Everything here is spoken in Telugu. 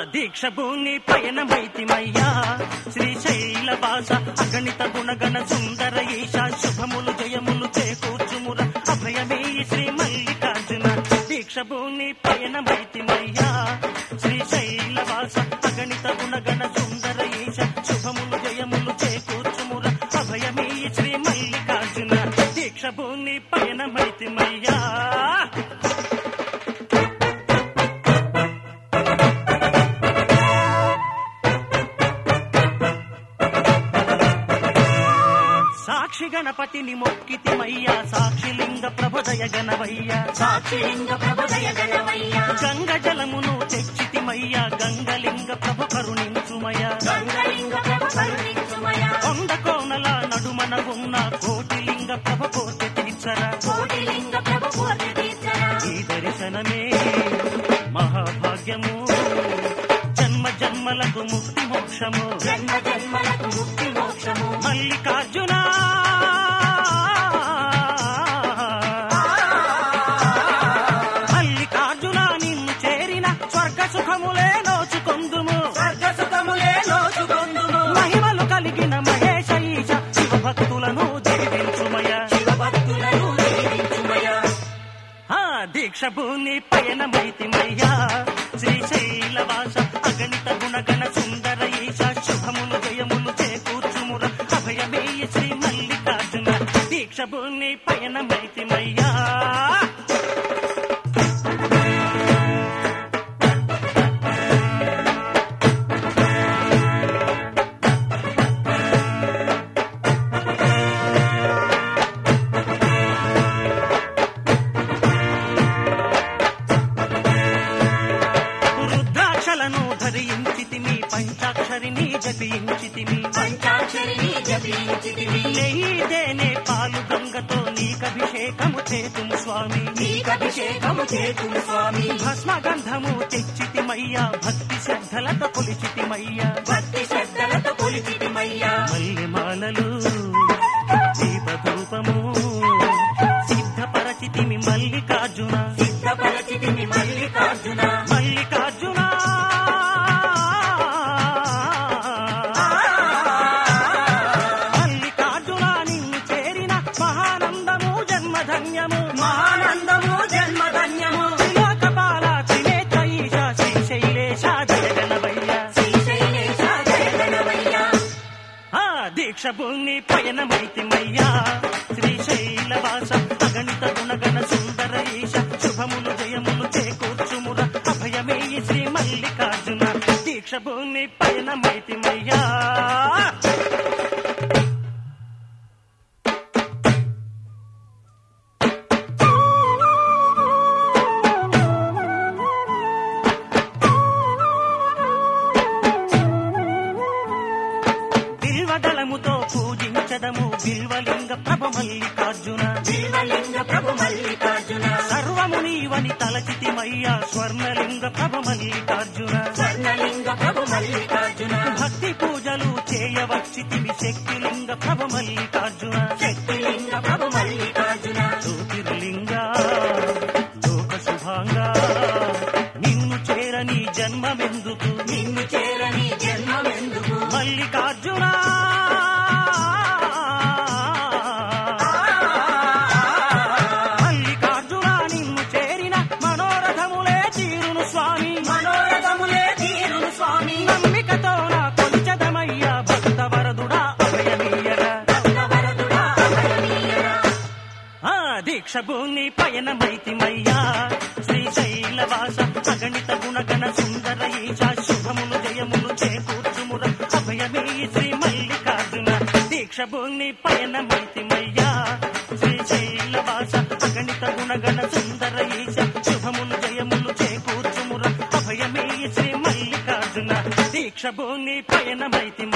దీక్ష భూమి పయనమైతిమయ్యా శ్రీశైల వాస అగణిత గుణగణ సుందర ఈశ శుభములు జయములు చేకూర్చుముర అభయమే శ్రీ మల్లికార్జున దీక్ష భూమి పయనమైతిమయ్యా శ్రీశైల వాస అగణిత గుణగణ సుందర ఈశ శుభములు జయములు చేకూర్చుముర అభయమే శ్రీ మల్లికార్జున దీక్ష భూమి పయనమైతిమయ్యా సాక్షి గణపతిని మొక్కితిమయ్యా సాక్షిలింగ ప్రభుదయ గణవయ్యా సాక్షిలింగ ప్రభుదయ గణమయ్యా గంగ జలమును తెచ్చితిమయ్యా గంగలింగ ప్రభు కరుణించుమయ్యా గంగలింగ ప్రభు కరుణించుమయా కొండ కోనల నడుమన ఉన్న కోటిలింగ ప్రభు కోటి తీర్చరా కోటిలింగ ప్రభు కోటి తీర్చరా ఈ దర్శనమే మహాభాగ్యము జన్మ జన్మలకు ముక్తి మోక్షము జన్మ జన్మలకు ముక్తి మోక్షము మల్లికార్జున మల్లికార్జున నిన్ను చేరిన స్వర్గ సుఖములే నోచుకొందుము స్వర్గ సుఖములే నోచుకొందుము మహిమలు కలిగిన మహేశ ఈశ శివ భక్తులను దీవించుమయ శివ భక్తులను దీవించుమయా ఆ దీక్ష భూమి పయనమైతిమయ్యా శ్రీశైల వాస అగణిత గుణగణ సుందర ఈశ శుభములు జయములు చేకూర్చుముర అభయమే శ్రీ మల్లికార్జున దీక్ష భూమి పయనమైతిమయ్యా రుద్రాక్షలను ధరించితిమి పంచాక్షరిని జపించితిమి పంచాక్షరిని జపించితివి నెయ్యిదేనే పాలు గంగతో నీకభిషేకము చేతుము స్వామి నీకభిషేకము చేతుము స్వామి భస్మ గంధము తెచ్చితిమయ్యా భక్తి శ్రద్ధలతో కొలిచితిమయ్యా భక్తి శ్రద్ధలతో కొలిచితిమయ్యా మల్లె మాలలు దీపధూపము సిద్ధపరచితిమి మల్లికార్జున సిద్ధపరచితిమి మల్లికార్జున మల్లికార్జున మల్లికార్జున నిన్ను చేరిన మహానందము జన్మధన్యము ఆనందము జన్మధన్యము త్రిలోకపాల త్రినేత్ర ఈశ శ్రీశైలేశ జగనవయ్య శ్రీశైలేశ జయగణమయ్యా ఆ దీక్ష భూమి పయనమైతిమయ్యా శ్రీశైల వాస అగణిత గుణగణ సుందర ఈశ శుభములు జయములు చేకూర్చుముర అభయమే శ్రీ మల్లికార్జున దీక్ష భూమి పయనమైతిమయ్యా బిల్వదళముతో పూజించదము బిల్వలింగ ప్రభ మల్లికార్జున బిల్వలింగ ప్రభు మల్లికార్జున సర్వము నీవని తలచితిమయ్యా స్వర్ణలింగ ప్రభ మల్లికార్జున స్వర్ణలింగ ప్రభు మల్లికార్జున భక్తి పూజలు చేయవచ్చితివి శక్తిలింగ ప్రభ మల్లికార్జున శక్తిలింగ ప్రభు మల్లికార్జున జ్యోతిర్లింగ లోక శుభాంగా నిన్ను చేరని జన్మమెందుకు నిన్ను చేరని జన్మమెందుకు మల్లికార్జున మల్లికార్జున నిన్ను చేరిన మనోరథములే తీరును స్వామి మనోరథములే తీరును స్వామి నమ్మికతో నా కొంచెదమయ్యా భక్త వరదుడా అభయమీయరా భక్తవరదుడా అభయమీయరా. ఆ దీక్ష భూమి పయనమైతిమయ్యా శ్రీశైల వాస అగణిత గుణగణ సుందర ఈశ శుభములు జయములు చేకూర్చుముర అభయమే శ్రీ మల్లికార్జున దీక్ష భూమి పయనమైతిమయ్యా శ్రీశైల వాస అగణిత గుణగణ సుందర ఈశ శుభములు జయములు చేకూర్చుముర అభయమే శ్రీ మల్లికార్జున దీక్ష భూమి పయనమైతి